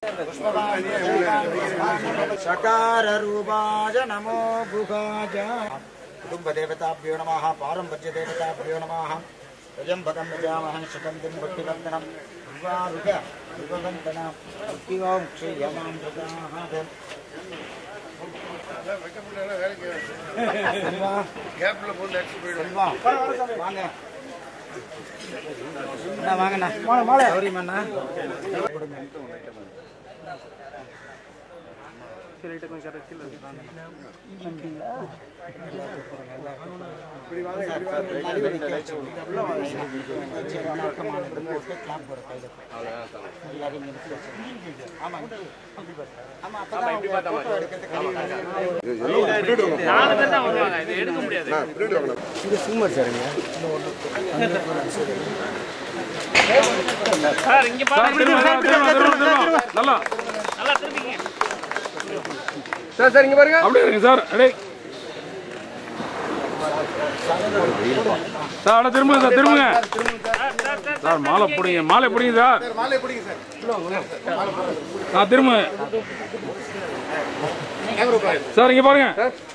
சகாரூபாய நமோ குகாஜ குடும்பதேவதாபியோ நமः பாரம்பரியதேவதாபியோ நமः பிரஜம்பகம் நிஜாமஹம் சுகந்திம் பக்திவந்தனம் உர்வாருக யுகவந்தனம் முக்தியோம் க்ஷயமாம் பிரஜாஹாத செல்வா செல்வா வாங்க அண்ணா வாங்கண்ணா கௌரிமண்ணா நாலு பேர் தான் வருவாங்க இது எடுக்க முடியாது சார் இங்க பாருங்க திரும்ப சார் திரும்ப திரும்ப திரும்ப நல்லா நல்லா திரும்பிங்க சார் சார் இங்க பாருங்க அப்படியே இருங்க சார் அடே சார் அட திரும்புங்க சார் திரும்புங்க சார் மாலை பிடிங்க மாலை பிடிங்க சார் சார் திரும்ப சார் இங்க பாருங்க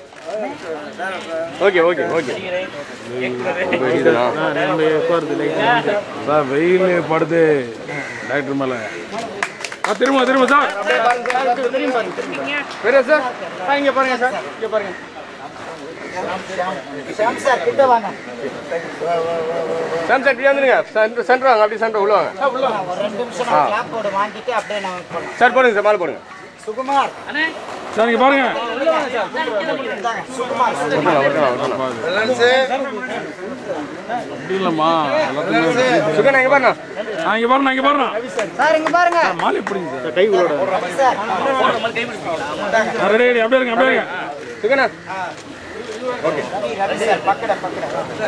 ஓகே ஓகே ஓகே சார் வெயில் படுது டாக்டர் மேல ஆ, திரும்ப திரும்ப சார் வேற சார் ஆ, இங்க பாருங்க சார் இங்க பாருங்க சாம் சார் கிட்ட வாங்க சார் சார் இப்படி வந்துருங்க சென்டர் சென்டர் வாங்க அப்படி சென்டர் உள்ள வாங்க ஒரு ரெண்டு நிமிஷம் கிளாப் போர்டு வாங்கிட்டு அப்படியே நான் போனோம் சார் போடுங்க சார் மாலை போடுங்க சுகுமார் சார் இங்க பாருங்க இந்தாங்க, சுகுமார் அப்படி இல்லம்மா சுகன் இங்க பாருங்க ஆ இங்க பாருங்க இங்க பாருங்க சார் இங்க பாருங்க மாலை பிடிங்க சார் கை உள்ளோட சார் ரெடி ரெடி அப்படியே இருங்க அப்படியே இருங்க சுகனா ரவி சார் பக்கட பக்கட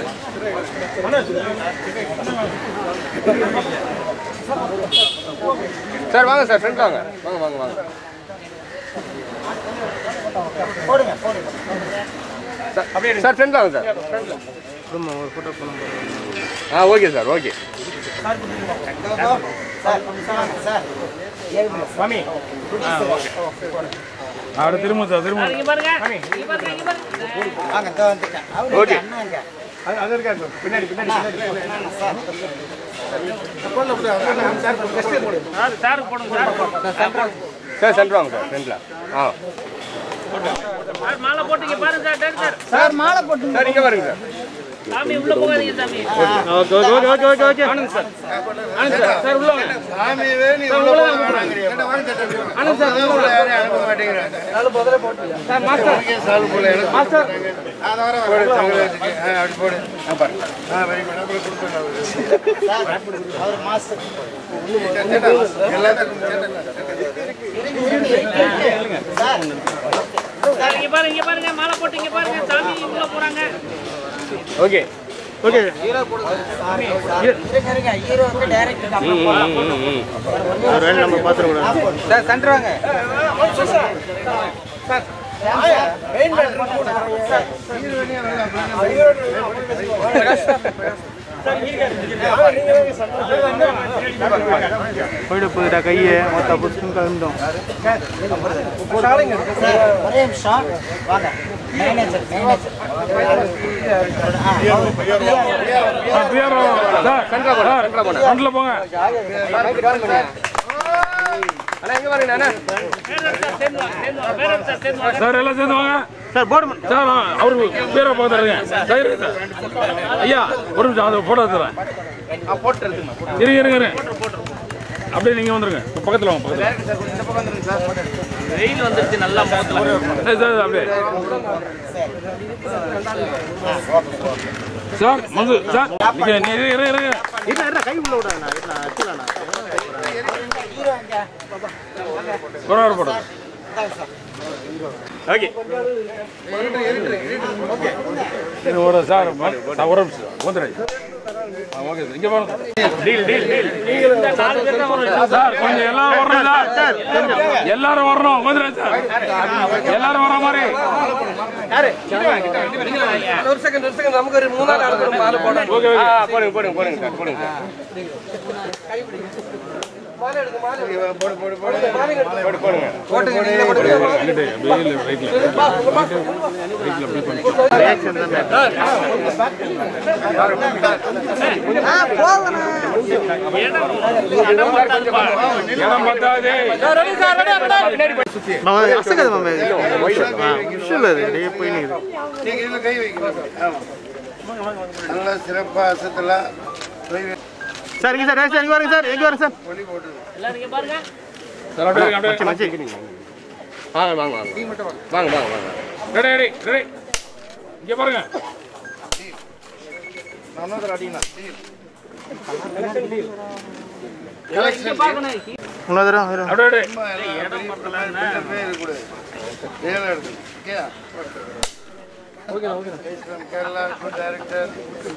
சார் வாங்க சார் ஃப்ரெண்ட் வாங்க வாங்க வாங்க வாங்க போடுங்க போடுங்க சார் ஃப்ரெண்ட் வாங்க சார் ஆ okay sir okay sir sir sir சுவாமி அப்படி திரும்ப சார் திரும்ப இங்க பாருங்க இங்க பாருங்க இங்க பாருங்க வாங்க இதோ வந்துட்டேன் அவரு Okay. அண்ணாங்க சார் சார் போடுங்க சார் சார் சென்டர் வாங்க சார் ஃப்ரெண்ட்ல ஆ சார் மாலை போட்டு இங்க பாருங்க சார் டாக்டர் சார் மாலை போட்டு சார் இங்க பாருங்க சார் சாமி உள்ள போகாதீங்க சாமி okay okay okay okay okay Anand sir Anand sir sir உள்ள வாங்க ஆனந்த் சார் உள்ள வாங்க. சார் மாஸ்டர் மாஸ்டர் சார் அவர் மாஸ்டர் சார் சார் இங்க பாருங்க இங்க பாருங்க மாலை போட்டு இங்க பாருங்க சாமி உள்ள போறாங்க ஓகே ஓகே இருங்க ஹீரோ வந்து டைரக்ட் நம்ம பாத்துறோம் சார் சென்டர் வாங்க போயிட போயிடா கையை மொத்த புஸ்தகம் கலந்தோம் சார் ஒரே நிமிஷம் வாங்க மேனேஜர் மேனேஜர் பிஆர்ஓ சார் சென்டரா போங்க சென்டரா போங்க ஃப்ரண்ட்ல போங்க அண்ணா எங்க பாருங்க அண்ணா மேடம் சார் சேர்ந்து வாங்க சேர்ந்து வாங்க மேடம் சார் சேர்ந்து வாங்க சார் எல்லாம் சேர்ந்து வாங்க சார் போர்டு சார் அவரு பேரை பார்த்துருங்க சார் இருங்க சார் ஐயா ஒரு நிமிஷம் அதை போட்டோ எடுத்துறேன் இருங்க இருங்க இருங்க அப்படியே நீங்க வந்துருங்க பக்கத்துல வாங்க பக்கத்துல வெயில் வந்துருச்சு நல்லா முகத்துல ஏய், சார் அப்படியே சார் மது சார் நீங்க நீ இரு இரு இருங்க கை உள்ள விடாண்ணா அச்சுலாண்ணா ஹீரோ இங்க கொரோனா போடுங்க ஓகே இது ஒரு சார் ம- சார் ஒரு நிமிஷம் வந்துடுறேன் ஓகே சார் இங்கே பாருங்க டீல் டீல் டீல் நாலு பேர் தான் வரும் சார் கொஞ்சம் எல்லாரும் வரணும் சார் எல்லாரும் வரணும் வந்துடுறேன் சார் எல்லாரும் வர மாதிரி ஒரு செகண்ட் ஒரு செகண்ட் நமக்கு ஒரு மூணாவது ஆளுக்கு மாலை போடணும் ஓகே ஓகே போடுங்க போடுங்க போடுங்க சார் போடுங்க சார் மாலை எடுங்க மாலை எடுங்க. மாலை எடுங்க. போட்டுங்க, நீங்களே போட்டுங்க. அங்கிட்டு அப்படியே இல்லை ரைட்டில் இடம் பத்தாது மாமா அசக்காது மாமா விஷயம் அது அப்படியே போயின்னு நீங்க இதுல கை வைக்கணும் ஆமா. நல்லா சிறப்பா அசத்தலாம் சார் இங்க சார் சார் இங்க வரங்க சார் எங்க வரங்க சார் ஒளி போட்டு எல்லாரும் இங்க பாருங்க சார் அப்படியே அப்படியே மச்சி வாங்க வாங்க வாங்க வாங்க வாங்க வாங்க ரெடி ரெடி ரெடி இங்கே பாருங்க இன்னொரு தடவை வரும் அப்படியே அப்படியே பேர் இருக்கக்கூடாது ரியலா இருக்கு okay okay okay Kerala director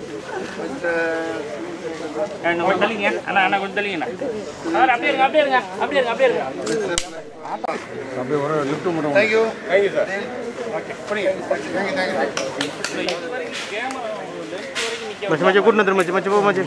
அண்ணா கொஞ்சம் தள்ளிங்க அண்ணா அண்ணா கொஞ்சம் தள்ளிங்கண்ணா சார் அப்படியே இருங்க அப்படியே இருங்க அப்படியே இருங்க அப்படியே இருங்க அப்படியே ஒரு லிஃப்ட் மட்டும் தேங்க்யூ தேங்க்யூ சார் மச்சி மச்சி கூட்டினு வந்துரு மச்சி மச்சி போ மச்சி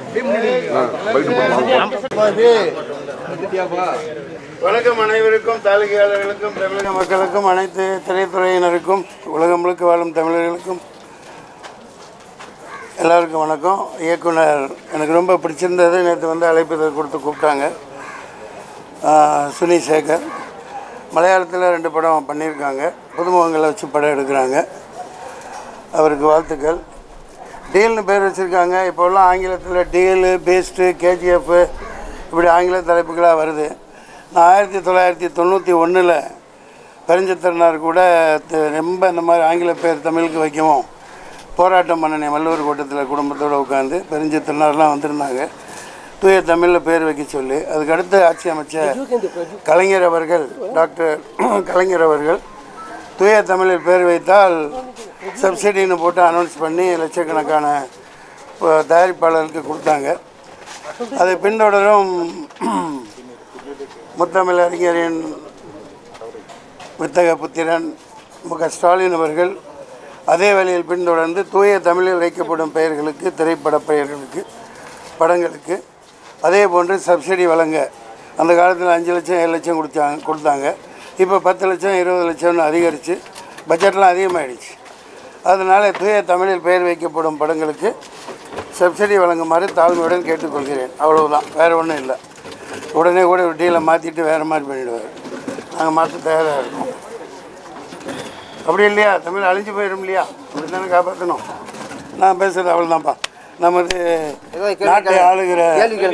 வணக்கம் அனைவருக்கும் தாலுகையாளர்களுக்கும் தமிழக மக்களுக்கும் அனைத்து திரைத்துறையினருக்கும் உலகம் முழுக்க வாழும் தமிழர்களுக்கும் எல்லாருக்கும் வணக்கம் இயக்குனர் எனக்கு ரொம்ப பிடிச்சிருந்தது நேற்று வந்து அழைப்பிதழ் கொடுத்து கூப்பிட்டாங்க ஆஹ் சுனி சேகர் மலையாளத்தில் ரெண்டு படம் பண்ணியிருக்காங்க புதுமுகங்களை வச்சு படம் எடுக்கிறாங்க அவருக்கு வாழ்த்துக்கள் டீல்னு பேர் வச்சுருக்காங்க இப்போல்லாம் ஆங்கிலத்தில் டீலு பேஸ்ட்டு கேஜிஎஃப் இப்படி ஆங்கில தலைப்புகளாக வருது நான் ஆயிரத்தி தொள்ளாயிரத்தி தொண்ணூற்றி ஒன்றில் பெருஞ்சத்திரனார் கூட த- ரொம்ப இந்த மாதிரி ஆங்கில பேர் தமிழுக்கு வைக்கவும் போராட்டம் பண்ணினேன் வள்ளுவர் கூட்டத்தில் குடும்பத்தோடு உட்காந்து பெருஞ்சித்திரனார்லாம் வந்திருந்தாங்க தூய தமிழில் பேர் வைக்க சொல்லி அதுக்கு அடுத்து ஆட்சி அமைச்ச கலைஞர் அவர்கள் டாக்டர் கலைஞர் அவர்கள் தூய தமிழில் பேர் வைத்தால் சப்சிடின்னு போட்டு அனௌன்ஸ் பண்ணி லட்சக்கணக்கான இப்போ தயாரிப்பாளருக்கு கொடுத்தாங்க அதை பின்தொடரும் முத்தமிழ் அறிஞரின் வித்தக புத்திரன் மு க ஸ்டாலின் அவர்கள் அதே வழியில் பின்தொடர்ந்து தூய தமிழில் வைக்கப்படும் பெயர்களுக்கு திரைப்பட பெயர்களுக்கு படங்களுக்கு அதே போன்று சப்சிடி வழங்க அந்த காலத்தில் அஞ்சு லட்சம் ஏழு லட்சம் கொடுத்தாங்க கொடுத்தாங்க இப்போ பத்து லட்சம் இருபது லட்சம்னு அதிகரித்து பட்ஜெட்லாம் அதிகமாகிடுச்சு அதனால் தூய தமிழில் பெயர் வைக்கப்படும் படங்களுக்கு சப்சிடி வழங்குமாறு தாழ்மையுடன் கேட்டுக்கொள்கிறேன் அவ்வளவுதான் வேறு ஒன்றும் இல்லை உடனே கூட ஒரு டீலை மாற்றிட்டு வேறு மாதிரி பண்ணிவிடுவார் நாங்கள் மாற்ற தயாராக இருக்கோம் அப்படி இல்லையா தமிழ் அழிஞ்சு போயிடும் இல்லையா அப்படி தானே காப்பாற்றணும் நான் பேசுறது அவ்வளோதான்ப்பா நமது நாட்டை ஆளுகிற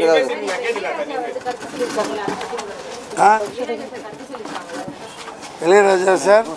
ஆ இளையராஜா சார்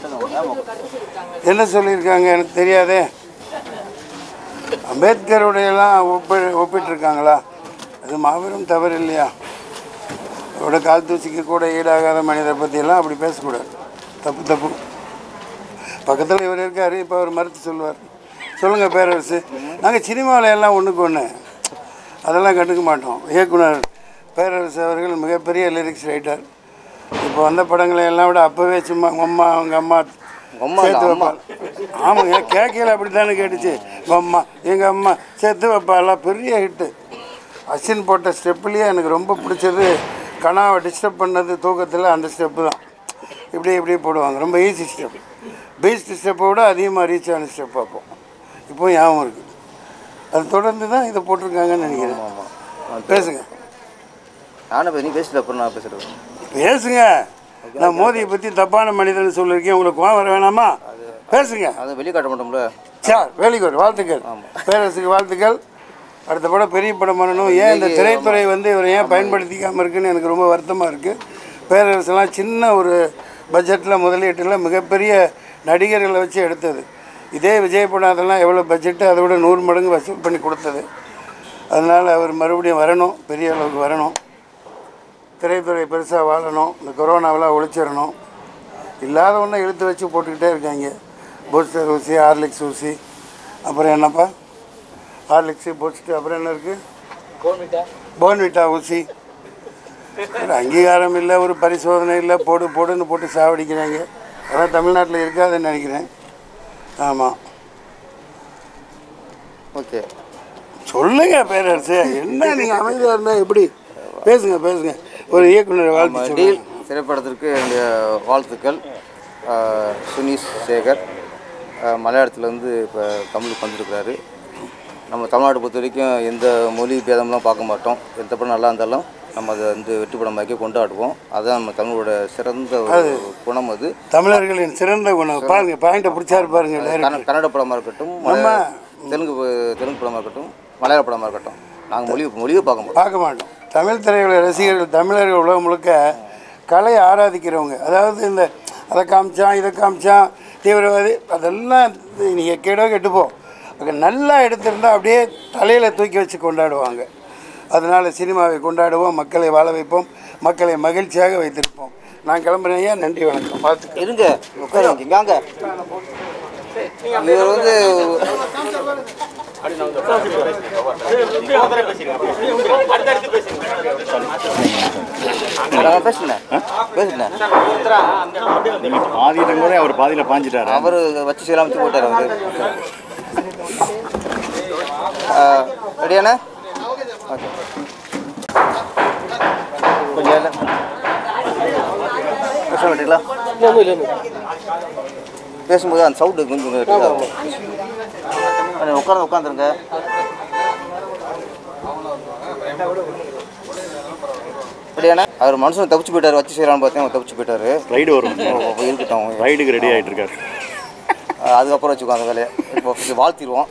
என்ன சொல்லியிருக்காங்க எனக்கு தெரியாதே அம்பேத்கருடையெல்லாம் ஒப்பி ஒப்பிட்டிருக்காங்களா அது மாபெரும் தவறு இல்லையா அவரோட கால் தூசிக்கு கூட ஈடாகாத மனிதரை பற்றியெல்லாம் அப்படி பேசக்கூடாது தப்பு தப்பு பக்கத்தில் இவர் இருக்கார் இப்போ அவர் மறுத்து சொல்லுவார் சொல்லுங்கள் பேரரசு நாங்கள் சினிமாவில் எல்லாம் ஒன்றுக்கு ஒன்று அதெல்லாம் கண்டுக்க மாட்டோம் இயக்குனர் பேரரசு அவர்கள் மிகப்பெரிய லிரிக்ஸ் ரைட்டர் இப்போ வந்த படங்களை எல்லாம் விட அப்போவே சும்மா உங்க அம்மா அவங்க அம்மா சேர்த்து வைப்பாள் ஆமாங்க கேட்கல அப்படி தானே கேட்டுச்சு உங்கள் அம்மா எங்கள் அம்மா சேர்த்து வைப்பாள் பெரிய ஹிட்டு அசின் போட்ட ஸ்டெப்புலேயே எனக்கு ரொம்ப பிடிச்சது கனாவை டிஸ்டர்ப் பண்ணது தூக்கத்தில் அந்த ஸ்டெப்பு தான் இப்படி இப்படி போடுவாங்க ரொம்ப ஈஸி ஸ்டெப் பீஸ்ட் ஸ்டெப்பை விட அதிகமாக ரீச் ஆன ஸ்டெப் பார்ப்போம் இப்போ ஞாபகம் இருக்குது அது தொடர்ந்து தான் இதை போட்டிருக்காங்கன்னு நினைக்கிறேன் பேசுங்க நானும் இப்போ நீ பேசிட்டு அப்புறம் நான் பேசுகிறேன் பேசுங்க நான் மோதியை பற்றி தப்பான மனிதன் சொல்லியிருக்கேன் உங்களுக்கு கோவம் வர வேணாமா பேசுங்க அதை வெளியே காட்ட மாட்டோம்ல சார் வெரி குட் வாழ்த்துக்கள் பேரரசுக்கு வாழ்த்துக்கள் அடுத்த படம் பெரிய படம் பண்ணணும் ஏன் இந்த திரைத்துறை வந்து இவரை ஏன் பயன்படுத்திக்காமல் இருக்குன்னு எனக்கு ரொம்ப வருத்தமாக இருக்குது பேரரசுலாம் சின்ன ஒரு பட்ஜெட்டில் முதலீட்டில் மிகப்பெரிய நடிகர்களை வச்சு எடுத்தது இதே விஜய் படம் அதெல்லாம் எவ்வளோ பட்ஜெட்டு அதை விட நூறு மடங்கு வசூல் பண்ணி கொடுத்தது அதனால் அவர் மறுபடியும் வரணும் பெரிய அளவுக்கு வரணும் திரைத்துறை பெருசாக வாழணும் இந்த கொரோனாவெல்லாம் ஒழிச்சிடணும் இல்லாத ஒன்றை இழுத்து வச்சு போட்டுக்கிட்டே இருக்காங்க பூஸ்டர் ஊசி ஹார்லிக்ஸ் ஊசி அப்புறம் என்னப்பா ஹார்லிக்ஸு பூஸ்ட்டு அப்புறம் என்ன இருக்குது போன்விட்டா ஊசி ஒரு அங்கீகாரம் இல்லை ஒரு பரிசோதனை இல்லை போடு போடுன்னு போட்டு சாவடிக்கிறாங்க அதான் தமிழ்நாட்டில் இருக்காதுன்னு நினைக்கிறேன் ஆமாம் ஓகே சொல்லுங்க பேரரசு என்ன நீங்கள் அமைதியாக இருந்தால் எப்படி பேசுங்க பேசுங்க ஒரு இயக்குனர் வாழ்த்து நம்ம சொல்லுங்க டீல் திரைப்படத்திற்கு என்னுடைய வாழ்த்துக்கள் ஆஹ் சுனிஷ் சேகர் ஆஹ் மலையாளத்தில் வந்து இப்போ தமிழுக்கு வந்திருக்கிறாரு நம்ம தமிழ்நாட்டை பொறுத்த வரைக்கும் எந்த மொழி பேதம்லாம் பார்க்க மாட்டோம் எந்த படம் நல்லா இருந்தாலும் நம்ம அதை வந்து வெற்றி படமாக்கி கொண்டாடுவோம் அதுதான் நம்ம தமிழோட சிறந்த ஒரு குணம் அது தமிழர்களின் சிறந்த குணம் பாருங்க பாயிண்ட்டை பிடிச்சாரு பாருங்க direct. கன- கன்னட படமாக இருக்கட்டும் மலையாள- தெலுங்கு ப- தெலுங்கு படமாக இருக்கட்டும் மலையாள படமாக இருக்கட்டும் நாங்கள் மொழி மொழியை பார்க்க மாட்டோம் பார்க்க மாட்டோம் தமிழ் திரையுலக ரசிகர்கள் தமிழர்கள் உலகம் முழுக்க கலையை ஆராதிக்கிறவங்க அதாவது இந்த அதை காமிச்சான் இதை காமிச்சான் தீவிரவாதி அதெல்லாம் நீங்கள் கெடோ கெட்டுப்போ அங்கே நல்லா எடுத்திருந்தா அப்படியே தலையில் தூக்கி வச்சு கொண்டாடுவாங்க அதனால் சினிமாவை கொண்டாடுவோம் மக்களை வாழ வைப்போம் மக்களை மகிழ்ச்சியாக வைத்திருப்போம் நான் கிளம்புறேன் ஐயா நன்றி வணக்கம் பார்த்துக்க இருங்க உட்காருங்க இங்காங்க இவர் வந்து நான் பேசுனேன் பேசுனேன் நீங்க பாதியில கூட அவர் பாதியில பாஞ்சிட்டாரு அவர் வச்சு செய்யலாம் போட்டார் அவர் ரெடியாண்ணே ஓகே கொஞ்சம் இல்லை பேச மாட்டீங்களா பேசும்போது அந்த சவுண்டு கொஞ்சம் இதாகும். அண்ணே, உட்கார்ந்து உட்காந்துருங்க ரெடியாண்ணே அவர் மனுஷன் தப்பிச்சு போயிட்டாரு வச்சு செய்யலாம்னு பார்த்தேன் அவர் தப்பிச்சு போயிட்டாரு ரைடு வரும் ஓ, இருக்கட்டும் ரைடுக்கு ரெடி ஆயிட்டு இருக்காரு அஹ் அதுக்கப்புறம் வச்சுக்கோ அந்த வேலையை இப்போ கொஞ்சம் வாழ்த்திடுவோம்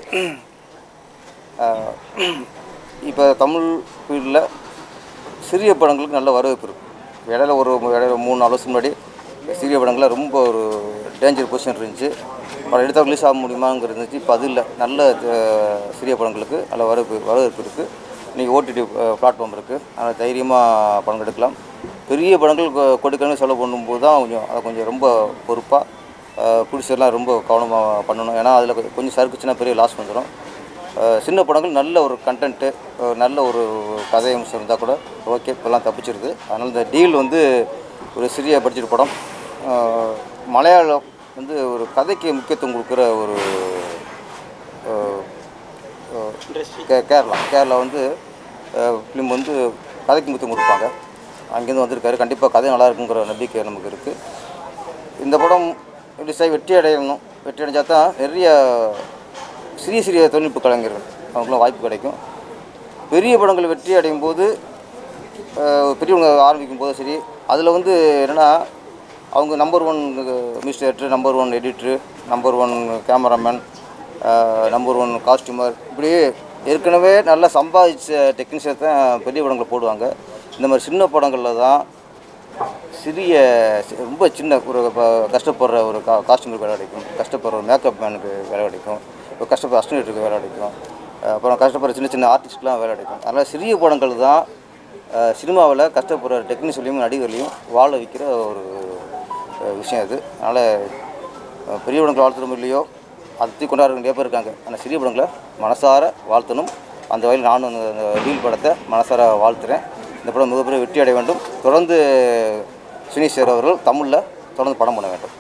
இப்போ தமிழ் ஃபீல்டில் சிறிய படங்களுக்கு நல்ல வரவேற்பு இருக்குது இடையில ஒரு இடையில மூணு நாலு வருஷம் முன்னாடி சிறிய படங்களில் ரொம்ப ஒரு டேஞ்சர் பொசிஷன் இருந்துச்சு படம் எடுத்தால் ரிலீஸ் ஆக முடியுமாங்கிறது இருந்துச்சு இப்போ அது இல்லை நல்ல அஹ், சிறிய படங்களுக்கு நல்ல வரவேற்பு வரவேற்பு இருக்குது இன்றைக்கி ஓடிடி பிளாட்ஃபார்ம் இருக்குது அதனால் தைரியமாக படம் எடுக்கலாம் பெரிய படங்கள் கொ- கொடுக்கணும்னு செலவு பண்ணும்போது தான் கொஞ்சம் அதை கொஞ்சம் ரொம்ப பொறுப்பாக பிடிச்சதெல்லாம் ரொம்ப கவனமாக பண்ணணும் ஏன்னா அதில் கொஞ்சம் சறுக்குச்சுன்னா பெரிய லாஸ் வந்துடும் அஹ் சின்ன படங்கள் நல்ல ஒரு கண்டென்ட்டு நல்ல ஒரு கதை அம்சம் இருந்தால் கூட ஓகே இப்போல்லாம் தப்பிச்சிருது அதனால் இந்த டீல் வந்து ஒரு சிறிய பட்ஜெட் படம் அஹ் மலையாளம் வந்து ஒரு கதைக்கு முக்கியத்துவம் கொடுக்குற ஒரு அஹ், அஹ், கே- கேரளா கேரளா வந்து ஃபிலிம் வந்து கதைக்கு முக்கியம் கொடுப்பாங்க அங்கேருந்து வந்திருக்காரு கண்டிப்பாக கதை நல்லா இருக்குங்கிற நம்பிக்கை நமக்கு இருக்குது இந்த படம் ரிலீஸ் ஆகி வெற்றி அடையணும் வெற்றி அடைஞ்சா தான் நிறைய சிறிய சிறிய தொழில்நுட்ப கலைஞர்கள் அவங்களுக்குலாம் வாய்ப்பு கிடைக்கும் பெரிய படங்கள் வெற்றி அடையும் போது அஹ், பெரியவங்க ஆரம்பிக்கும் போதும் சரி அதில் வந்து என்னென்னா அவங்க number one music director number one editor number one cameraman number one costumer இப்படி ஏற்கனவே நல்லா சம்பாதிச்ச டெக்னீஷியன் தான் பெரிய படங்களை போடுவாங்க இந்த மாதிரி சின்ன படங்களில் தான் சிறிய சி- ரொம்ப சின்ன ஒரு ப- கஷ்டப்படுற ஒரு கா காஸ்டியூமருக்கு வேலை கிடைக்கும் கஷ்டப்படுற ஒரு மேக்கப் மேனுக்கு வேலை கிடைக்கும் ஒரு கஷ்டப்படுற அஸ்டினேட்டருக்கு வேலை கிடைக்கும் அஹ் அப்புறம் கஷ்டப்படுற சின்ன சின்ன ஆர்டிஸ்ட்லாம் வேலை கிடைக்கும் அதனால் சிறிய படங்கள் தான் சினிமாவில் கஷ்டப்படுற டெக்னீஷியன்லையும் நடிகர்களையும் வாழ வைக்கிற ஒரு அஹ், விஷயம் இது அதனால் அஹ், பெரிய படங்கள் வாழ்த்துறோம் இல்லையோ அதை கொண்டாடுற நிறைய பேர் இருக்காங்க ஆனால் சிறிய படங்களை மனசார வாழ்த்தணும் அந்த வகையில் நானும் அந்த அந்த ரீல் படத்தை மனசார வாழ்த்துறேன் இந்த படம் மிகப்பெரிய வெற்றி அடைய வேண்டும் தொடர்ந்து சுனீஷ் சேர் அவர்கள் தமிழில் தொடர்ந்து படம் பண்ண வேண்டும்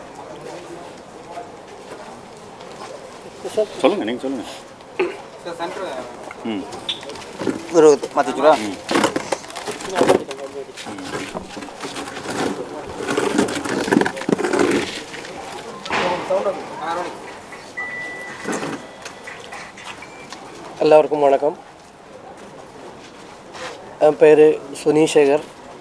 சொல்லுங்க நீங்க சொல்லுங்க ம் ஒரு மாற்றிச்சுங்களா எல்லாருக்கும் வணக்கம் என் பேர் சுனீஷேகர்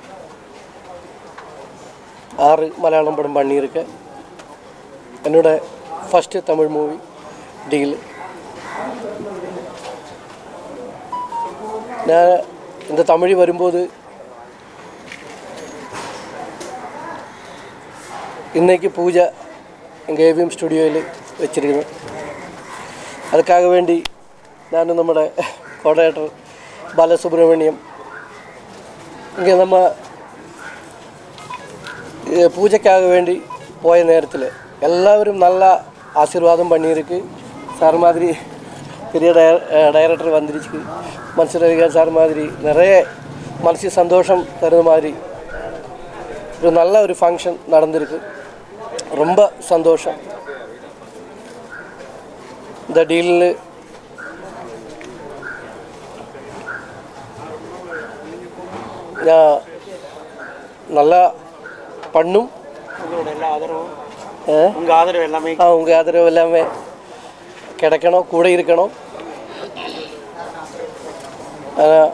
ஆறு மலையாளம் படம் பண்ணியிருக்கேன் என்னோட ஃபஸ்ட்டு தமிழ் மூவி டீல் நான் இந்த தமிழ் வரும்போது இன்னைக்கு பூஜை எங்கள் ஏவிஎம் ஸ்டுடியோவில் வச்சிருக்கிறேன் அதுக்காக വേണ്ടി ഞാനും നമ്മുടെ കോർഡിനേറ്റർ ബാലസുബ്രഹ്മണ്യം ഇங்கே நம்ம ഏ, പൂജയ്ക്കാക വേണ്ടി പോയ നേരത്തിൽ എല്ലാവരും നല്ല ആശീർവാദം பண்ணியிருக்கு சார் மாதிரி பெரிய டய டைரக்டர் வந்துருச்சு மனசில் சார் மாதிரி நிறைய மனசு சந்தோஷம் தருது மாதிரி ஒரு நல்ல ஒரு ஃபங்க்ஷன் நடந்திருக்கு ரொம்ப சந்தோஷம் இந்த டீலில் நான் நல்லா பண்ணும் உங்களோட எல்லா ஆதரவும் ஆ? உங்க ஆதரவு எல்லாமே ஆ உங்கள் ஆதரவு எல்லாமே கிடைக்கணும் கூட இருக்கணும் ஆனால்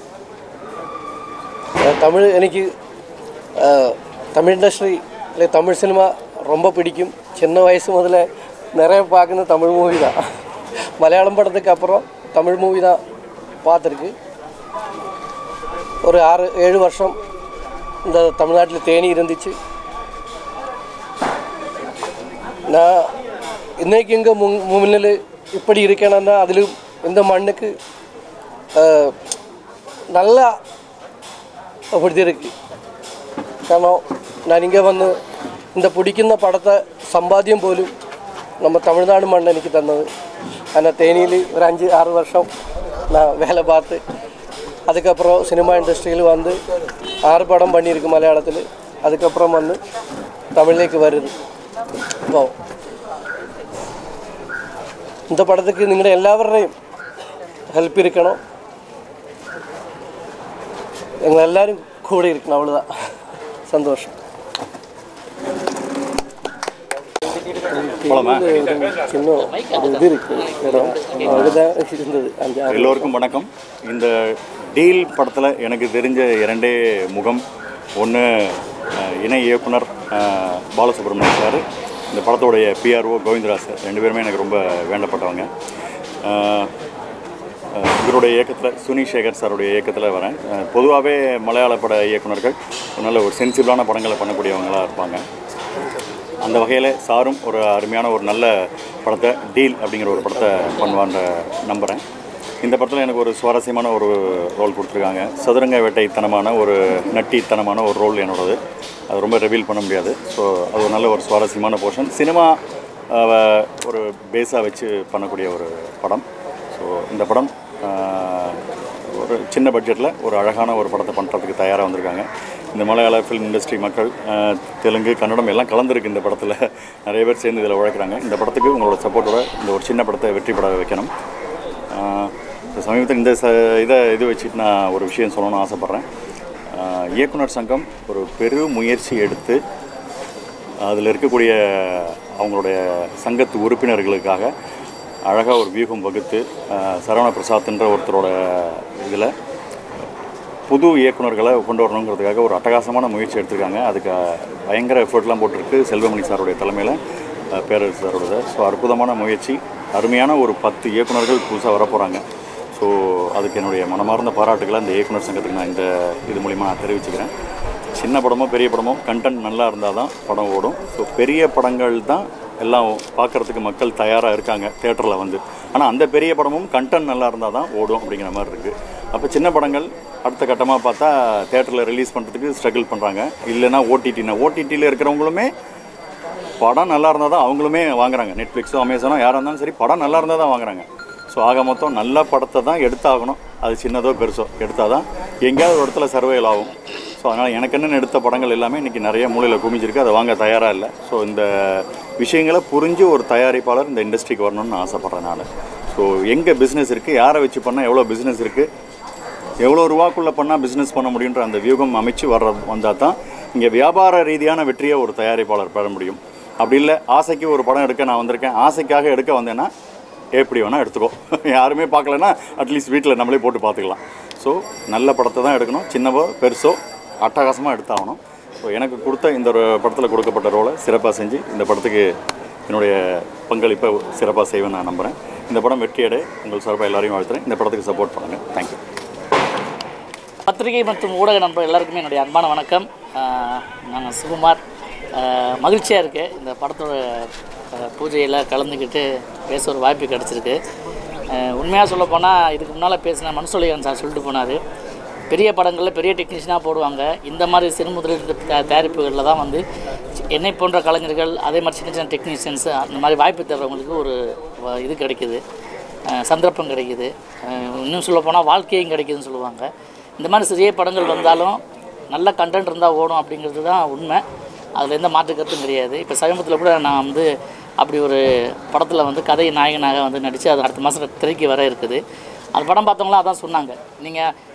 தமிழ் எனக்கு ஆ, தமிழ் இண்டஸ்ட்ரி இல்லை தமிழ் சினிமா ரொம்ப பிடிக்கும் சின்ன வயசு முதல்ல நிறைய பார்க்குறது தமிழ் மூவி தான் மலையாளம் படத்துக்கு அப்புறம் தமிழ் மூவி தான் பார்த்துருக்கு ஒரு ஆறு ஏழு வருஷம் இந்த தமிழ்நாட்டில் தேனி இருந்துச்சு நான் இன்னைக்கு இங்கே முன் முன்னில் இப்படி இருக்கேன்னா அதிலும் இந்த மண்ணுக்கு ஆஹ், நல்லா அப்படி இருக்கு കാരണം ഞാൻ ഇങ്ങനെ വന്ന് இந்த பிடிക്കുന്ന പടത്തെ സമ്പാദ്യം പോലും நம்ம தமிழ்நாடு மண் എനിക്ക് തന്നത് ஆனால் தேனியில் ஒரு அஞ்சு ஆறு வருஷம் நான் வேலை பார்த்து அதுக்கப்புறம் சினிமா இண்டஸ்ட்ரியில் வந்து ஆறு படம் பண்ணியிருக்கு மலையாளத்தில் அதுக்கப்புறம் வந்து தமிழிലേക്ക് வருது இப்போ இந்த படத்துக்கு നിങ്ങളുടെ എല്ലാവരുടെയും ഹെൽപ്പ് ഇരിക്കണം ഞങ്ങളെല്ലാവരും കൂടെ ഇരിക്കണം അவ்வளோதான் சந்தோஷம் போலாமா? சின்ன ஒரு இது இருக்கு இடம் அதுதான் இருந்தது அஞ்சு ஆறு எல்லோருக்கும் வணக்கம் இந்த டீல் படத்தில் எனக்கு தெரிஞ்ச இரண்டே முகம் ஒன்று இணை இயக்குனர் அஹ், பாலசுப்ரமணியம் சார் இந்த படத்தோடைய பிஆர்ஓ கோவிந்தராஜ் சார் ரெண்டு பேருமே எனக்கு ரொம்ப வேண்டப்பட்டவங்க அஹ், அஹ், இவருடைய இயக்கத்தில் சுனி சேகர் சாருடைய இயக்கத்தில் வரேன் பொதுவாகவே மலையாள பட இயக்குனர்கள் ஒரு நல்ல ஒரு சென்சிபிளான படங்களை பண்ணக்கூடியவங்களாக இருப்பாங்க அந்த வகையில் சாரும் ஒரு அருமையான ஒரு நல்ல படத்தை டீல் அப்படிங்கிற ஒரு படத்தை பண்ணுவான்ற நம்புகிறேன் இந்த படத்தில் எனக்கு ஒரு சுவாரஸ்யமான ஒரு ரோல் கொடுத்துருக்காங்க சதுரங்க வேட்டைத்தனமான ஒரு நட்டித்தனமான ஒரு ரோல் என்னோடது அது ரொம்ப ரிவீல் பண்ண முடியாது ஸோ அது ஒரு நல்ல ஒரு சுவாரஸ்யமான போர்ஷன் சினிமா அஹ், ஒரு பேஸாக வச்சு பண்ணக்கூடிய ஒரு படம் ஸோ இந்த படம் அஹ், ஒரு சின்ன பட்ஜெட்டில் ஒரு அழகான ஒரு படத்தை பண்ணுறதுக்கு தயாராக வந்திருக்காங்க இந்த மலையாள ஃபிலிம் இண்டஸ்ட்ரி மக்கள் அஹ், தெலுங்கு கன்னடம் எல்லாம் கலந்துருக்கு இந்த படத்தில் நிறைய பேர் சேர்ந்து இதில் உழைக்கிறாங்க இந்த படத்துக்கு உங்களோட சப்போர்ட்டோட இந்த ஒரு சின்ன படத்தை வெற்றி பட வைக்கணும் அஹ், இப்ப சமீபத்தில் இந்த ச இதை இது வச்சுட்டு நான் ஒரு விஷயம் சொல்லணும்னு ஆசைப்பட்றேன் அஹ், இயக்குனர் சங்கம் ஒரு பெரு முயற்சி எடுத்து அதில் இருக்கக்கூடிய அவங்களுடைய சங்கத்து உறுப்பினர்களுக்காக அழகாக ஒரு வியூகம் வகுத்து அஹ், சரவண பிரசாத்ன்ற ஒருத்தரோட இதில் புது இயக்குனர்களை கொண்டு வரணுங்கிறதுக்காக ஒரு அட்டகாசமான முயற்சி எடுத்திருக்காங்க அதுக்கு அஹ், பயங்கர எஃபர்ட்லாம் போட்டிருக்கு செல்வமணி சாருடைய தலைமையில் அஹ், பேரரசு சாரோட ஸோ அற்புதமான முயற்சி அருமையான ஒரு பத்து இயக்குனர்கள் புதுசாக வரப்போகிறாங்க ஸோ அதுக்கு என்னுடைய மனமார்ந்த பாராட்டுகளை அந்த இயக்குனர் சங்கத்துக்கு நான் இந்த இது மூலிமா நான் தெரிவிச்சுக்கிறேன் சின்ன படமோ பெரிய படமோ கண்டென்ட் நல்லா இருந்தால் தான் படம் ஓடும் ஸோ பெரிய படங்கள் தான் எல்லாம் பார்க்குறதுக்கு மக்கள் தயாராக இருக்காங்க தேட்டரில் வந்து ஆனால் அந்த பெரிய படமும் கண்டென்ட் நல்லா இருந்தால் தான் ஓடும் அப்படிங்கிற மாதிரி இருக்குது அப்போ சின்ன படங்கள் அடுத்த கட்டமாக பார்த்தா தேட்டரில் ரிலீஸ் பண்ணுறதுக்கு ஸ்ட்ரகிள் பண்ணுறாங்க இல்லைன்னா ஓடிடினா ஓடிடியில் இருக்கிறவங்களுமே படம் நல்லா இருந்தால் தான் அவங்களுமே வாங்குறாங்க நெட்ஃப்ளிக்ஸோ அமேசானோ யாராக இருந்தாலும் சரி படம் நல்லா இருந்தால் தான் வாங்குறாங்க ஸோ ஆக மொத்தம் நல்ல படத்தை தான் எடுத்தாகணும் அது சின்னதோ பெருசோ எடுத்தால் தான் எங்கேயாவது ஒரு இடத்துல சர்வைல் ஆகும் ஸோ அதனால் எனக்கு என்னென்ன எடுத்த படங்கள் எல்லாமே இன்றைக்கி நிறைய மூலையில் குமிஞ்சிருக்கு அதை வாங்க தயாராக இல்லை ஸோ இந்த விஷயங்களை புரிஞ்சு ஒரு தயாரிப்பாளர் இந்த இண்டஸ்ட்ரிக்கு வரணும்னு நான் ஆசைப்பட்றேன் நான் ஸோ எங்கே பிஸ்னஸ் இருக்குது யாரை வச்சு பண்ணால் எவ்வளோ பிஸ்னஸ் இருக்குது எவ்வளோ ரூபாக்குள்ளே பண்ணால் பிஸ்னஸ் பண்ண முடியுன்ற அந்த வியூகம் அமைச்சு வர்ற வந்தால் தான் இங்கே வியாபார ரீதியான வெற்றியை ஒரு தயாரிப்பாளர் பெற முடியும் அப்படி இல்லை ஆசைக்கு ஒரு படம் எடுக்க நான் வந்திருக்கேன் ஆசைக்காக எடுக்க வந்தேன்னா எப்படி வேணால் எடுத்துக்கோ யாருமே பார்க்கலன்னா அட்லீஸ்ட் வீட்டில் நம்மளே போட்டு பார்த்துக்கலாம் ஸோ நல்ல படத்தை தான் எடுக்கணும் சின்னவோ பெருசோ அட்டகாசமாக எடுத்தாகணும் ஸோ எனக்கு கொடுத்த இந்த ஒரு படத்தில் கொடுக்கப்பட்ட ரோலை சிறப்பாக செஞ்சு இந்த படத்துக்கு என்னுடைய பங்களிப்பை சிறப்பாக செய்வேன் நான் நம்புகிறேன் இந்த படம் வெற்றியடை உங்கள் சார்பாக எல்லாரையும் வாழ்த்துறேன் இந்த படத்துக்கு சப்போர்ட் பண்ணுங்கள் தேங்க்யூ பத்திரிகை மற்றும் ஊடக நண்பர்கள் எல்லாருக்குமே என்னுடைய அன்பான வணக்கம் நாங்கள் சுகுமார் மகிழ்ச்சியாக இருக்குது இந்த படத்தோட ஆஹ், பூஜையில் கலந்துக்கிட்டு பேச ஒரு வாய்ப்பு கிடச்சிருக்கு உண்மையாக சொல்ல போனால் இதுக்கு முன்னால் பேசின மன்சொலிகன் சார் சொல்லிட்டு போனார் பெரிய படங்களில் பெரிய டெக்னீஷியனாக போடுவாங்க இந்த மாதிரி சிறு முதலீட்டு த- தயாரிப்புகளில் தான் வந்து என்னை போன்ற கலைஞர்கள் அதே மாதிரி சின்ன சின்ன டெக்னீஷியன்ஸ் அந்த மாதிரி வாய்ப்பு தர்றவங்களுக்கு ஒரு வ- இது கிடைக்குது அஹ் சந்தர்ப்பம் கிடைக்குது அஹ் இன்னும் சொல்ல போனால் வாழ்க்கையும் கிடைக்குதுன்னு சொல்லுவாங்க இந்த மாதிரி சிறிய படங்கள் வந்தாலும் நல்ல கண்டென்ட் இருந்தால் ஓடும் அப்படிங்கிறது தான் உண்மை அதில் எந்த மாற்று கருத்தும் கிடையாது இப்போ சமீபத்தில் கூட நான் வந்து அப்படி ஒரு படத்தில் வந்து கதை நாயகனாக வந்து நடித்து அது அடுத்த மாதம் திரைக்கு வர இருக்குது அந்த படம் பார்த்தவங்களாம் அதான் சொன்னாங்க நீங்கள்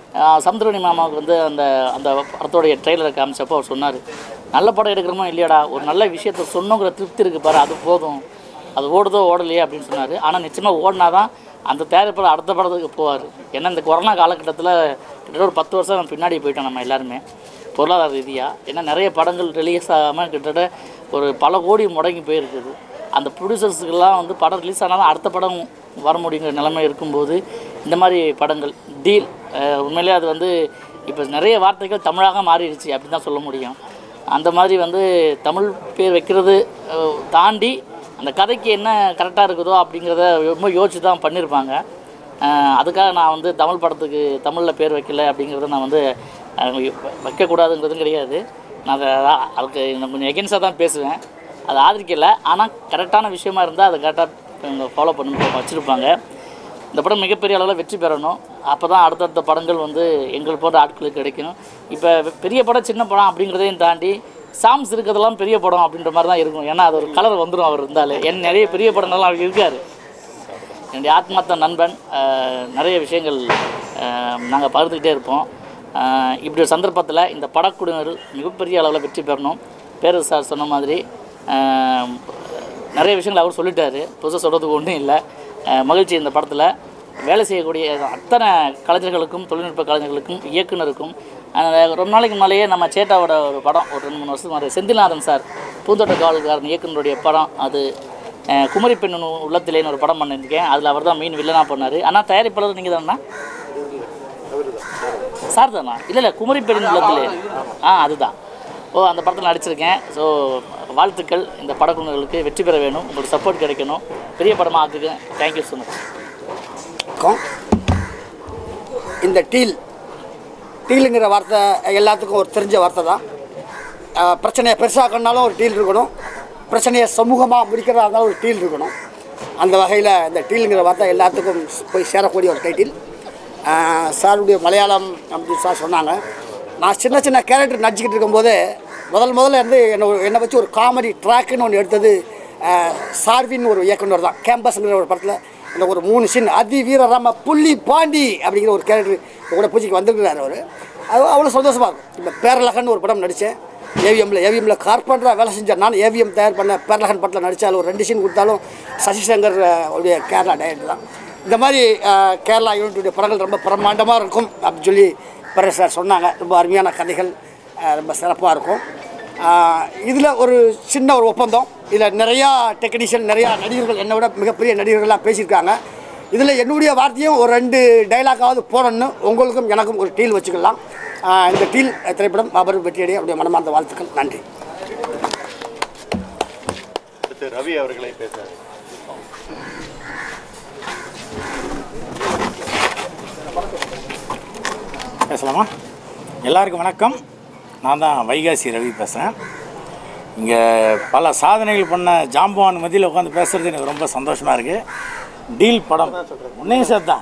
சமுத்திரனி மாமாவுக்கு வந்து அந்த அந்த படத்தோடைய ட்ரெய்லரை காமிச்சப்போ அவர் சொன்னார் நல்ல படம் எடுக்கிறோமோ இல்லையாடா ஒரு நல்ல விஷயத்த சொன்னோங்கிற திருப்தி இருக்குது பாரு அது போதும் அது ஓடுதோ ஓடலையே அப்படின்னு சொன்னார் ஆனால் நிச்சயமாக ஓடினா தான் அந்த தயாரிப்பாளர் அடுத்த படத்துக்கு போவார் ஏன்னா இந்த கொரோனா காலகட்டத்தில் கிட்டத்தட்ட ஒரு பத்து வருஷம் பின்னாடி போயிட்டோம் நம்ம எல்லாருமே பொருளாதார ரீதியாக ஏன்னா நிறைய படங்கள் ரிலீஸ் ஆகாமல் கிட்டத்தட்ட ஒரு பல கோடி முடங்கி போயிருக்குது அந்த ப்ரொடியூசர்ஸுக்கெல்லாம் வந்து படம் ரிலீஸ் ஆனாலும் அடுத்த படம் வர முடியுங்கிற நிலைமை இருக்கும்போது இந்த மாதிரி படங்கள் டீல் உண்மையிலே அது வந்து இப்போ நிறைய வார்த்தைகள் தமிழாக மாறிடுச்சு அப்படின்னு தான் சொல்ல முடியும் அந்த மாதிரி வந்து தமிழ் பேர் வைக்கிறது அஹ், தாண்டி அந்த கதைக்கு என்ன கரெக்டாக இருக்குதோ அப்படிங்கிறத ரொம்ப யோசிச்சு தான் பண்ணியிருப்பாங்க அஹ், அதுக்காக நான் வந்து தமிழ் படத்துக்கு தமிழில் பேர் வைக்கல அப்படிங்கிறத நான் வந்து அஹ், வைக்கக்கூடாதுங்கிறதும் கிடையாது நான் அதை அதுக்கு நான் கொஞ்சம் எகென்ஸ்டாக தான் பேசுவேன் அதை ஆதரிக்கலை ஆனால் கரெக்டான விஷயமா இருந்தால் அதை கரெக்டாக ஃபாலோ பண்ணி வச்சுருப்பாங்க இந்த படம் மிகப்பெரிய அளவில் வெற்றி பெறணும் அப்போ தான் அடுத்தடுத்த படங்கள் வந்து எங்கள் போன்ற ஆட்களுக்கு கிடைக்கும் இப்போ பெரிய படம் சின்ன படம் அப்படிங்கிறதையும் தாண்டி சாங்ஸ் இருக்கிறதெல்லாம் பெரிய படம் அப்படின்ற மாதிரி தான் இருக்கும் ஏன்னா அது ஒரு கலர் வந்துடும் அவர் இருந்தாலே என் நிறைய பெரிய படங்கள்லாம் அவர் இருக்கார் என்னுடைய ஆத்மார்த்த நண்பன் அஹ், நிறைய விஷயங்கள் நாங்கள் பகிர்ந்துக்கிட்டே இருப்போம் அஹ், இப்படி ஒரு சந்தர்ப்பத்தில் இந்த படக்குழுவினர் மிகப்பெரிய அளவில் வெற்றி பெறணும் பேரு சார் சொன்ன மாதிரி அஹ், நிறைய விஷயங்கள் அவர் சொல்லிட்டாரு புதுசாக சொல்கிறதுக்கு ஒன்றும் இல்லை அஹ், மகிழ்ச்சி இந்த படத்தில் வேலை செய்யக்கூடிய அத்தனை கலைஞர்களுக்கும் தொழில்நுட்ப கலைஞர்களுக்கும் இயக்குனருக்கும் அஹ், ரொம்ப நாளைக்கு முன்னாலேயே நம்ம சேட்டாவோட ஒரு படம் ஒரு ரெண்டு மூணு வருஷத்துக்கு முன்னாடி செந்தில்நாதன் சார் பூந்தோட்ட காவல்காரன் இயக்குனருடைய படம் அது அஹ், குமரி பெண்ணு உள்ளத்திலேன்னு ஒரு படம் பண்ணியிருக்கேன் அதில் அவர் தான் மெயின் வில்லனாக பண்ணார் ஆனால் தயாரிப்பாளர் நீங்கள் தானே சார் தானா இல்லை இல்லை குமரி பெண் உள்ளத்திலே ஆ அதுதான் ஓ அந்த படத்தில் நடிச்சிருக்கேன் ஸோ வாழ்த்துக்கள் இந்த படக்குழுங்களுக்கு வெற்றி பெற வேணும் உங்களுக்கு சப்போர்ட் கிடைக்கணும் பெரிய படமாக ஆக்குங்க தேங்க்யூ ஸோ மச் இருக்கும் இந்த டீல் டீலுங்கிற வார்த்தை எல்லாத்துக்கும் ஒரு தெரிஞ்ச வார்த்தை தான் அஹ், பிரச்சனையை பெருசாக்கணுனாலும் ஒரு டீல் இருக்கணும் பிரச்சனையை சமூகமாக முடிக்கிறதா இருந்தாலும் ஒரு டீல் இருக்கணும் அந்த வகையில் இந்த டீலுங்கிற வார்த்தை எல்லாத்துக்கும் போய் சேரக்கூடிய ஒரு டைட்டில் அஹ், சாருடைய மலையாளம் அப்படின்னு சார் சொன்னாங்க நான் சின்ன சின்ன கேரக்டர் நடிச்சுக்கிட்டு இருக்கும்போது முதல் முதல்ல இருந்து என்னை ஒரு- என்னை வச்சு ஒரு காமெடி ட்ராக்குன்னு ஒன்று எடுத்தது அஹ், சார்வின் ஒரு இயக்குனர் தான் கேம்பஸ்ங்கிற ஒரு படத்தில் எனக்கு ஒரு மூணு சீன் அதி வீரராம புள்ளி பாண்டி அப்படிங்கிற ஒரு கேரக்டர் கூட பூஜைக்கு வந்திருக்கிறார் அவர் அது அவ்வளோ சந்தோஷமாக இருக்கும் இப்போ பேரலகன் ஒரு படம் நடித்தேன் ஏவிஎம்ல ஏவிஎம்ல கார்பெண்டராக வேலை செஞ்சேன் நான் ஏவிஎம் தயார் பண்ண பேரலகன் படத்தில் நடித்தாலும் ஒரு ரெண்டு சீன் கொடுத்தாலும் சசிசங்கர் அஹ், உடைய கேரளா டைரக்டர் தான் இந்த மாதிரி அஹ், கேரளா யூனிட்டுடைய படங்கள் ரொம்ப பிரம்மாண்டமாக இருக்கும் அப்படின்னு சொல்லி பிறகு சார் சொன்னாங்க ரொம்ப அருமையான கதைகள் அஹ், ரொம்ப சிறப்பாக இருக்கும் இதில் ஒரு சின்ன ஒரு ஒப்பந்தம் இதில் நிறையா டெக்னீஷியன் நிறையா நடிகர்கள் என்னை விட மிகப்பெரிய நடிகர்கள்லாம் பேசியிருக்காங்க இதில் என்னுடைய வார்த்தையும் ஒரு ரெண்டு டைலாக்காவது போடணும்னு உங்களுக்கும் எனக்கும் ஒரு டீல் வச்சுக்கலாம் ஆஹ் இந்த டீல் திரைப்படம் மாபெரும் வெற்றியடைய அப்படியே மனமார்ந்த வாழ்த்துக்கள் நன்றி அடுத்து ரவி அவர்களை பேச பேசலாமா எல்லாருக்கும் வணக்கம் நான் தான் வைகாசி ரவி பேசுகிறேன் இங்கே பல சாதனைகள் பண்ண ஜாம்பவான் மத்தியில் உட்காந்து பேசுகிறது எனக்கு ரொம்ப சந்தோஷமாக இருக்குது டீல் படம் உன்னையும் சேர்த்தான்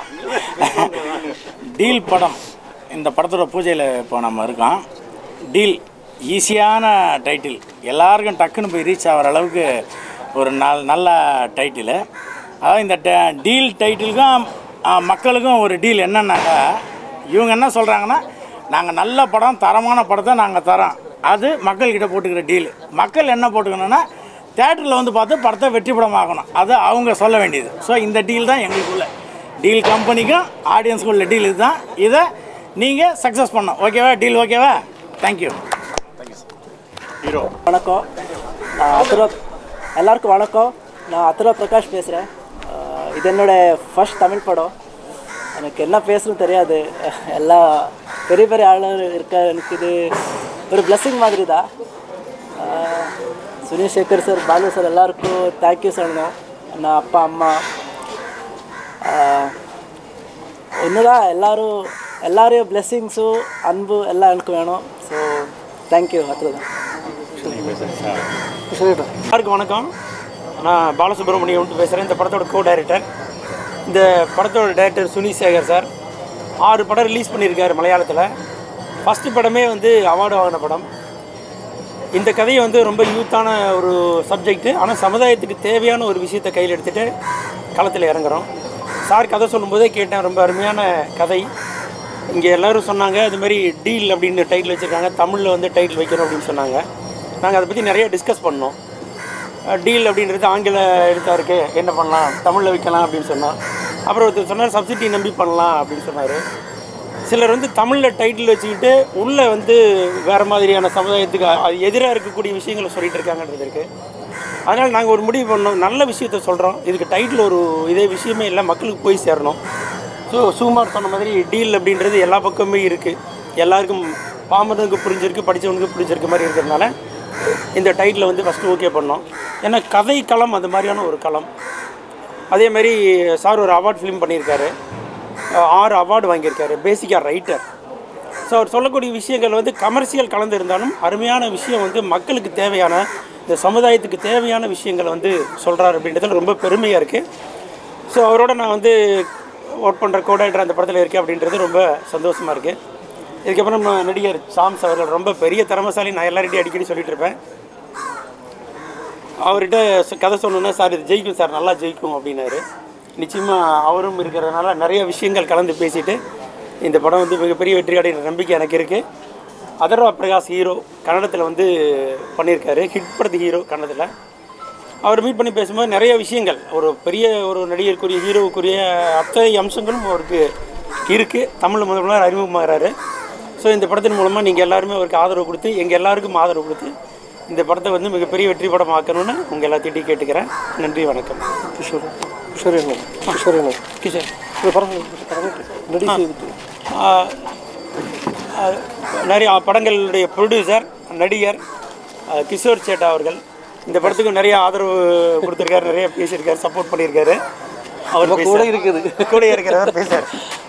டீல் படம் இந்த படத்தோட பூஜையில் இப்போ நம்ம இருக்கோம் டீல் ஈஸியான டைட்டில் எல்லாருக்கும் டக்குன்னு போய் ரீச் ஆகிற அளவுக்கு ஒரு நல் நல்ல டைட்டிலு அதாவது இந்த ட- டீல் டைட்டிலுக்கும் ஆ, மக்களுக்கும் ஒரு டீல் என்னன்னாக்கா இவங்க என்ன சொல்கிறாங்கன்னா நாங்கள் நல்ல படம் தரமான படத்தை நாங்கள் தரோம் அது மக்கள்கிட்ட போட்டுக்கிற டீல் மக்கள் என்ன போட்டுக்கணும்னா தேட்டரில் வந்து பார்த்து படத்தை வெற்றி படமாக்கணும் அது அவங்க சொல்ல வேண்டியது ஸோ இந்த டீல் தான் எங்களுக்குள்ள டீல் கம்பெனிக்கும் ஆடியன்ஸுக்கும் உள்ள டீல் இதுதான் இதை நீங்கள் சக்ஸஸ் பண்ணணும் ஓகேவா டீல் ஓகேவா தேங்க்யூ ஹீரோ வணக்கம் நான் அத்துரா எல்லாருக்கும் வணக்கம் நான் அத்துரா பிரகாஷ் பேசுகிறேன் இது என்னோட ஃபர்ஸ்ட் தமிழ் படம் எனக்கு என்ன பேசணும் தெரியாது எல்லா பெரிய பெரிய ஆளுங்க இருக்க எனக்கு இது ஒரு blessing மாதிரி தான் ஆஹ், சுனில் சேகர் சார் பாலு சார் எல்லாருக்கும் தேங்க்யூ சொல்லணும் நான் அப்பா அம்மா ஒன்றுதான் எல்லாரும் எல்லாரையும் பிளெஸ்ஸிங்ஸும் அன்பு எல்லாம் எனக்கு வேணும் ஸோ தேங்க்யூ அத்துதான் எல்லாருக்கும் வணக்கம் நான் பாலசுப்ரமணியம் பேசுகிறேன் இந்த படத்தோட கோ டைரக்டர் இந்த படத்தோட டைரக்டர் சுனி சேகர் சார் ஆறு படம் ரிலீஸ் பண்ணியிருக்காரு மலையாளத்தில் ஃபஸ்ட்டு படமே வந்து அவார்டு வாங்கின படம் இந்த கதையை வந்து ரொம்ப யூத்தான ஒரு சப்ஜெக்ட் ஆனால் சமுதாயத்துக்கு தேவையான ஒரு விஷயத்தை கையில் எடுத்துகிட்டு களத்தில் இறங்குறோம் சார் கதை சொல்லும்போதே கேட்டேன் ரொம்ப அருமையான கதை இங்கே எல்லோரும் சொன்னாங்க இது மாதிரி டீல் அப்படின்னு டைட்டில் வச்சுருக்காங்க தமிழில் வந்து டைட்டில் வைக்கணும் அப்படின்னு சொன்னாங்க நாங்கள் அதை பற்றி நிறைய டிஸ்கஸ் பண்ணோம் டீல் அப்படின்றது ஆங்கில எழுத்தாக இருக்கு என்ன பண்ணலாம் தமிழில் வைக்கலாம் அப்படின்னு சொன்னோம் அப்புறம் ஒருத்தர் சொன்னார் சப்சிடி நம்பி பண்ணலாம் அப்படின்னு சொன்னார் சிலர் வந்து தமிழில் டைட்டில் வச்சுக்கிட்டு உள்ளே வந்து வேறு மாதிரியான சமுதாயத்துக்கு அது எதிராக இருக்கக்கூடிய விஷயங்களை சொல்லிட்டு இருக்காங்கன்றது இருக்குது அதனால் நாங்கள் ஒரு முடிவு பண்ணோம் நல்ல விஷயத்த சொல்கிறோம் இதுக்கு டைட்டில் ஒரு இதே விஷயமே இல்லை மக்களுக்கு போய் சேரணும் ஸோ சுகுமார் சொன்ன மாதிரி டீல் அப்படின்றது எல்லா பக்கமுமே இருக்குது எல்லாருக்கும் பாமரனுக்கு புரிஞ்சிருக்கு படித்தவனுக்கு புரிஞ்சிருக்க மாதிரி இருக்கிறதுனால இந்த டைட்டில் வந்து ஃபஸ்ட்டு ஓகே பண்ணோம் ஏன்னா கதை களம் அந்த மாதிரியான ஒரு களம் அதே மாதிரி சார் ஒரு அவார்ட் ஃபிலிம் பண்ணியிருக்காரு அஹ் ஆறு அவார்டு வாங்கியிருக்காரு பேசிக்காக ரைட்டர் ஸோ அவர் சொல்லக்கூடிய விஷயங்கள் வந்து கமர்ஷியல் கலந்து இருந்தாலும் அருமையான விஷயம் வந்து மக்களுக்கு தேவையான இந்த சமுதாயத்துக்கு தேவையான விஷயங்களை வந்து சொல்கிறார் அப்படின்றதுல ரொம்ப பெருமையாக இருக்குது ஸோ அவரோட நான் வந்து ஒர்க் பண்ணுற கோடைட்டர் அந்த படத்தில் இருக்கேன் அப்படின்றது ரொம்ப சந்தோஷமாக இருக்குது இதுக்கப்புறம் நம்ம நடிகர் சாம்ஸ் அவர்கள் ரொம்ப பெரிய திறமசாலி நான் எல்லார்கிட்டையும் அடிக்கடி சொல்லிட்டு இருப்பேன் அவர்கிட்ட ச- கதை சொன்னோன்னா சார் இது ஜெயிக்கும் சார் நல்லா ஜெயிக்கும் அப்படின்னாரு நிச்சயமாக அவரும் இருக்கிறதுனால நிறைய விஷயங்கள் கலந்து பேசிட்டு இந்த படம் வந்து மிகப்பெரிய வெற்றி அடைகிற நம்பிக்கை எனக்கு இருக்குது அதர்வா பிரகாஷ் ஹீரோ கன்னடத்தில் வந்து பண்ணியிருக்காரு ஹிட் படத்து ஹீரோ கன்னடத்தில் அவர் மீட் பண்ணி பேசும்போது நிறைய விஷயங்கள் ஒரு பெரிய ஒரு நடிகருக்குரிய ஹீரோவுக்குரிய அத்தனை அம்சங்களும் அவருக்கு இருக்குது தமிழ் முதல் முதல்ல அறிமுகமாகிறாரு ஸோ இந்த படத்தின் மூலமாக நீங்கள் எல்லாருமே அவருக்கு ஆதரவு கொடுத்து எங்கள் எல்லாருக்கும் ஆதரவு கொடுத்து இந்த படத்தை வந்து மிகப்பெரிய வெற்றி படம் ஆக்கணும்னு உங்கள் எல்லாத்தையும் கேட்டுக்கிறேன் நன்றி வணக்கம் கிஷோர் கிஷோர் என்ன கிஷோர் என்ன கிஷோர் இது பரவாயில்ல பரவாயில்ல நடிச்சு இதுக்கு ஆ, ஆ, நிறைய படங்களுடைய ப்ரொடியூசர் நடிகர் ஆ, கிஷோர் சேட்டா அவர்கள் இந்த படத்துக்கு நிறைய ஆதரவு கொடுத்துருக்காரு நிறைய பேசியிருக்காரு சப்போர்ட் பண்ணியிருக்காரு அவர் நம்ம கூட பேசுறாரு. இருக்குது. கூட இருக்கிறவர் பேசுறாரு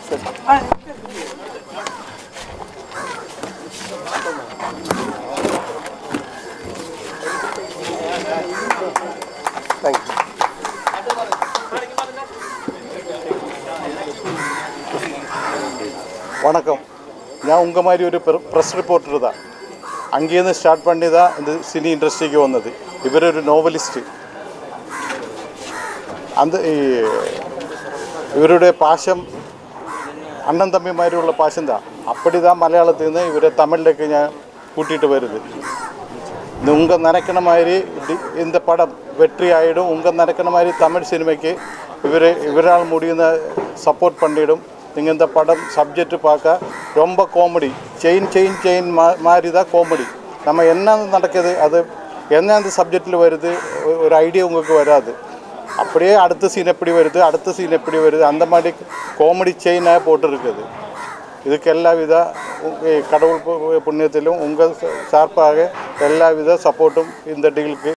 தேங்க்யூ வணக்கம் ഞാൻ ഉങ്കമാരി ഒരു പ്രസ് റിപ്പോർട്ടർ താ അങ്കേന്ന് സ്റ്റാർട്ട് പണിതാ ഇത് സിനി ഇൻഡസ്ട്രിക്ക് വന്നത് ഇവരൊരു നോവലിസ്റ്റ് അത് ഈ ഇവരുടെ പാശം അണ്ണൻ തമ്മിമാരുള്ള പാശം താ അപ്പടിതാ മലയാളത്തിൽ നിന്ന് ഇവരെ തമിഴിലേക്ക് ഞാൻ കൂട്ടിയിട്ട് വരുന്നത് இந்த உங்கள் நினைக்கிற மாதிரி டி- இந்த படம் வெற்றி ஆகிடும் உங்கள் நினைக்கிற மாதிரி தமிழ் சினிமைக்கு இவர் இவரால் முடியுന്ന சப்போர்ட் பண்ணிடும் நீங்கள் இந்த படம் சப்ஜெக்ட் பார்க்க ரொம்ப காமெடி செயின் செயின் செயின் மா மாதிரி தான் காமெடி நம்ம என்ன நடக்குது அது என்ன அந்த சப்ஜெக்டில் வருது ஒ- ஒரு ஐடியா உங்களுக்கு வராது அப்படியே அடுத்த சீன் எப்படி வருது அடுத்த சீன் எப்படி வருது அந்த மாதிரி காமெடி செயினாக போட்டிருக்குது இதுக்கு எல்லாவித உ- கடவுள் பு- புண்ணியத்திலும் உங்கள் சார்பாக எல்லாவித சப்போர்ட்டும் இந்த டீலுக்கு